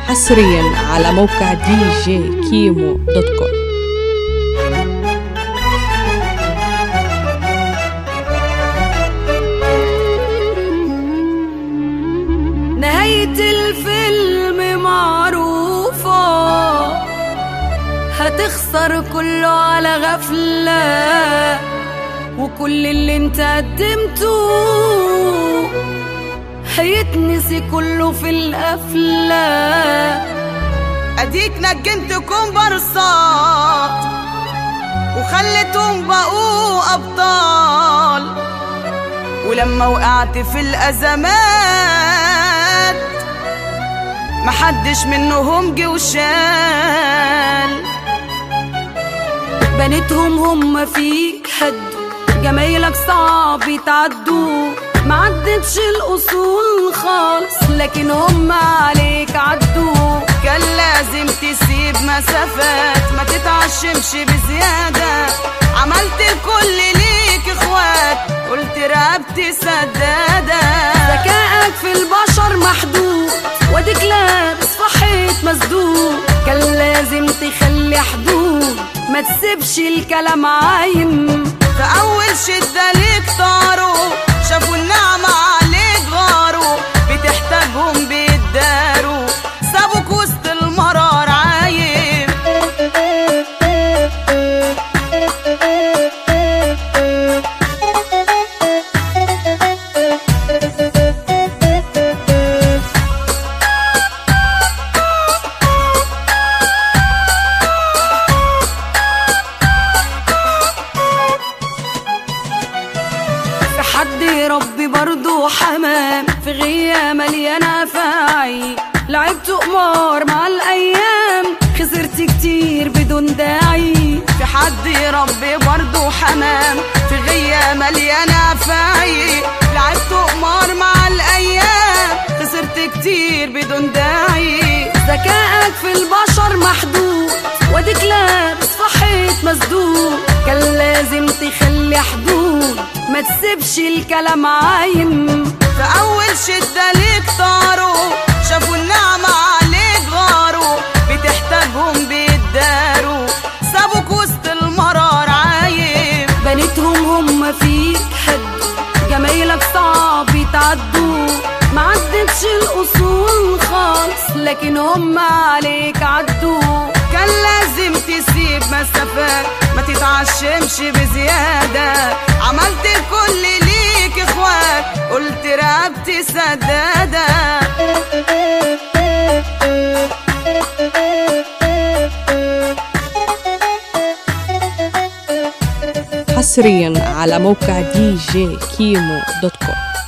حصريا على موقع دي جي كيمو دوت كوم نهاية الفيلم معروفة هتخسر كله على غفلة وكل اللي انت قدمته هيتنسي كله في القفلة اديك نجنتكم برصات وخليتهم بقوا ابطال ولما وقعت في الازمات محدش منهم جه وشال بنتهم هم فيك هدوا جمايلك صعب يتعدوا ما عدتش الاصول خالص لكن هم عليك عدوا كان لازم تسيب مسافات ما تتعشمش بزيادة عملت الكل ليك اخوات قلت رقبتي سدادة ذكائك في البشر محدود واديك لابس في حيط مسدود كان لازم تخلي حدود ما تسيبش الكلام عايم في اول شدة ليك طاروا شافوا النعمة عليك غاروا بتحتاجهم بيتداروا سابوك وسط المرار عايم في حد يربي برضو حمام في غية مليانة فاعي لعبت قمار مع الأيام خسرت كتير بدون داعي في حد يربي برضه حمام في غية مليانة فاي لعبت قمار مع الأيام خسرت كتير بدون داعي ذكائك في البشر محدود واديك لابس في حيط مسدود كان لازم تخلي حدود ما تسيبش الكلام عايم في أول شدة ليك طاروا شافوا النعمة عليك غاروا بتحتاجهم بيتداروا سابوك وسط المرار عايم بنتهم هم فيك هد جمايلك صعب يتعدوا ما عدتش الاصول خالص لكن هم عليك عدوا كان لازم تسيب مسافات ما تتعشمش بزيادة عملت الكل ليك اخوات قلت رقبتي سدادة حصريا على موقع دي جي كيمو دوت كوم